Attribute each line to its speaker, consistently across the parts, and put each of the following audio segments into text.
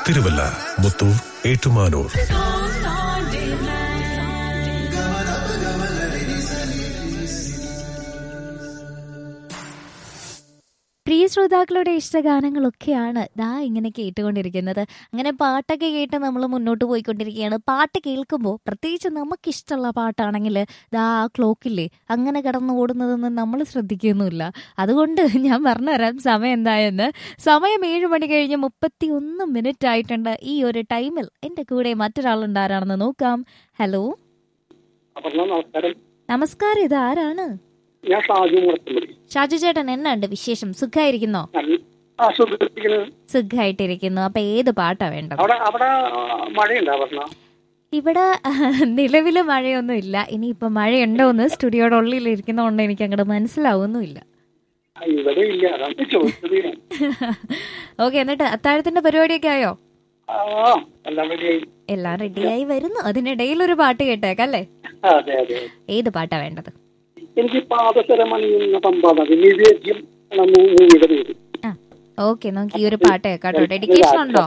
Speaker 1: തിരുവല്ല മുത്തൂർ ഏറ്റുമാനൂർ
Speaker 2: പ്രിയ ശ്രോതാക്കളുടെ ഇഷ്ടഗാനങ്ങളൊക്കെയാണ് ദാ ഇങ്ങനെ കേട്ടുകൊണ്ടിരിക്കുന്നത് അങ്ങനെ പാട്ടൊക്കെ കേട്ട് നമ്മൾ മുന്നോട്ട് പോയിക്കൊണ്ടിരിക്കുകയാണ് പാട്ട് കേൾക്കുമ്പോൾ പ്രത്യേകിച്ച് നമുക്കിഷ്ടമുള്ള പാട്ടാണെങ്കിൽ ദാ ആ ക്ലോക്കില്ലേ അങ്ങനെ കിടന്നു ഓടുന്നതൊന്നും നമ്മൾ ശ്രദ്ധിക്കുന്നുമില്ല അതുകൊണ്ട് ഞാൻ പറഞ്ഞുതരാം സമയം എന്തായെന്ന് സമയം ഏഴ് മണി കഴിഞ്ഞ് മുപ്പത്തി ഒന്ന് മിനിറ്റ് ആയിട്ടുണ്ട് ഈ ഒരു ടൈമിൽ എൻ്റെ കൂടെ മറ്റൊരാളുണ്ട് ആരാണെന്ന് നോക്കാം ഹലോ
Speaker 3: അപർണ നമസ്കാരം
Speaker 2: നമസ്കാരം ഇത് ആരാണ്
Speaker 3: ഞാൻ ഷാജു മുളത്തുമതി
Speaker 2: ഷാജു ചേട്ടൻ എന്നാണ്ട് വിശേഷം സുഖമായിരിക്കുന്നോ
Speaker 3: നല്ല ആസ്വദിക്കുന്നത്
Speaker 2: സുഖമായിട്ടിരിക്കുന്നു അപ്പൊ ഏത് പാട്ടാ വേണ്ടത്
Speaker 3: അവിടെ അവിടെ ആ, മഴയുണ്ടോ അപർണ
Speaker 2: ഇവിടെ നിലവിൽ മഴയൊന്നും ഇല്ല ഇനിയിപ്പോ മഴയുണ്ടോ എന്ന് സ്റ്റുഡിയോയുടെ ഉള്ളിൽ ഇരിക്കുന്നതുകൊണ്ട് എനിക്ക് അങ്ങോട്ട് മനസ്സിലാവുന്നുമില്ല
Speaker 3: ആ, ഇവിടെ ഇല്ല അതാണ് ചോദിച്ചത് ഞാൻ.
Speaker 2: ഓക്കെ എന്നിട്ട് അത്താഴത്തിന്റെ പരിപാടിയൊക്കെ ആയോ
Speaker 3: ആ എല്ലാം റെഡിയായി
Speaker 2: എല്ലാം റെഡിയായി വരുന്നു അതിനിടയിൽ ഒരു പാട്ട് കേട്ടേക്കാം അല്ലേ
Speaker 3: അതെ അതെ
Speaker 2: ഏത് പാട്ടാ വേണ്ടത്
Speaker 3: എനിക്ക് പാദസരമണിയുന്ന സമ്പാദകം നിവേദ്യം എന്ന മൂ- മൂവിയുടെ പേര്
Speaker 2: ആ ഓക്കെ നമുക്ക് ഈ ഒരു പാട്ട് കേൾക്കാട്ടോ ഡെഡിക്കേഷൻ ഉണ്ടോ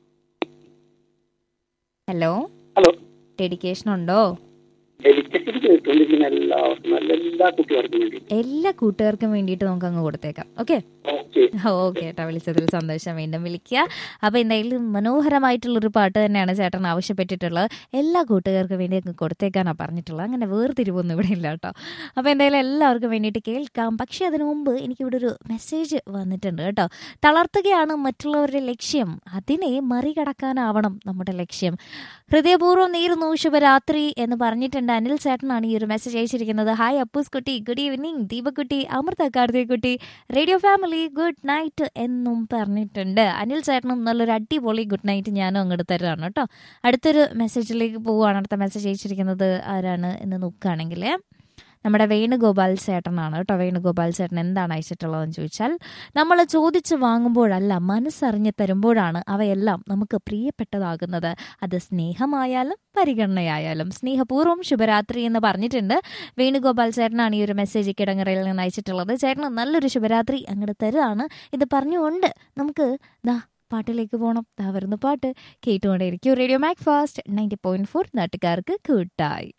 Speaker 2: ഹലോ
Speaker 3: ഹലോ
Speaker 2: ഡെഡിക്കേഷൻ ഉണ്ടോ
Speaker 3: ഡെലിക്കറ്റ് കേട്ടുകൊണ്ടിരിക്കുന്ന എല്ലാവർക്കും നല്ല എല്ലാ കുട്ടികൾക്കും വേണ്ടി
Speaker 2: എല്ലാ കൂട്ടുകാർക്കും വേണ്ടിയിട്ട് നമുക്ക് അങ്ങ് കൊടുത്തേക്കാം ഓക്കെ
Speaker 3: ഓക്കെ
Speaker 2: ഓക്കെ ഏട്ടാ വിളിച്ചതിൽ സന്തോഷം വീണ്ടും വിളിക്കുക അപ്പോൾ എന്തായാലും മനോഹരമായിട്ടുള്ളൊരു പാട്ട് തന്നെയാണ് ചേട്ടൻ ആവശ്യപ്പെട്ടിട്ടുള്ളത് എല്ലാ കൂട്ടുകാർക്കും വേണ്ടി അങ്ങ് കൊടുത്തേക്കാനാണ് പറഞ്ഞിട്ടുള്ളത് അങ്ങനെ വേർതിരിവൊന്നും ഇവിടെ ഇല്ല കേട്ടോ അപ്പോൾ എന്തായാലും എല്ലാവർക്കും വേണ്ടിയിട്ട് കേൾക്കാം പക്ഷേ അതിനു മുമ്പ് എനിക്കിവിടെ ഒരു മെസ്സേജ് വന്നിട്ടുണ്ട് കേട്ടോ തളർത്തുകയാണ് മറ്റുള്ളവരുടെ ലക്ഷ്യം അതിനെ മറികടക്കാനാവണം നമ്മുടെ ലക്ഷ്യം ഹൃദയപൂർവ്വം നേരുന്നു ശുഭരാത്രി എന്ന് പറഞ്ഞിട്ടുണ്ട് അനിൽ ചേട്ടനാണ് ഈ ഒരു മെസ്സേജ് അയച്ചിരിക്കുന്നത് ഹായ് അപ്പൂസ് കുട്ടി ഗുഡ് ഈവനിങ് ദീപക്കുട്ടി അമൃത കാർത്തിക് കുട്ടി റേഡിയോ ഫാമിലി ഗുഡ് നൈറ്റ് എന്നും പറഞ്ഞിട്ടുണ്ട് അനിൽ ചേട്ടനും നല്ലൊരു അടിപൊളി ഗുഡ് നൈറ്റ് ഞാനും അങ്ങോട്ട് തരാണ് കേട്ടോ അടുത്തൊരു മെസ്സേജിലേക്ക് പോവുകയാണ് അടുത്ത മെസ്സേജ് അയച്ചിരിക്കുന്നത് ആരാണ് എന്ന് നോക്കുകയാണെങ്കിൽ നമ്മുടെ വേണുഗോപാൽ ചേട്ടനാണ് കേട്ടോ വേണുഗോപാൽ ചേട്ടൻ എന്താണ് അയച്ചിട്ടുള്ളതെന്ന് ചോദിച്ചാൽ നമ്മൾ ചോദിച്ച് വാങ്ങുമ്പോഴല്ല മനസ്സറിഞ്ഞ് തരുമ്പോഴാണ് അവയെല്ലാം നമുക്ക് പ്രിയപ്പെട്ടതാകുന്നത് അത് സ്നേഹമായാലും പരിഗണനയായാലും സ്നേഹപൂർവ്വം ശുഭരാത്രി എന്ന് പറഞ്ഞിട്ടുണ്ട് വേണുഗോപാൽ ചേട്ടനാണ് ഈ ഒരു മെസ്സേജ് കിടങ്ങറയിൽ നിന്ന് അയച്ചിട്ടുള്ളത് ചേട്ടന് നല്ലൊരു ശുഭരാത്രി അങ്ങോട്ട് തരുകയാണ് ഇത് പറഞ്ഞുകൊണ്ട് നമുക്ക് ദാ പാട്ടിലേക്ക് പോകണം ദാ വരുന്ന പാട്ട് കേട്ടുകൊണ്ടേയിരിക്കും radio Mac Fast ninety point four നാട്ടുകാർക്ക് കൂട്ടായി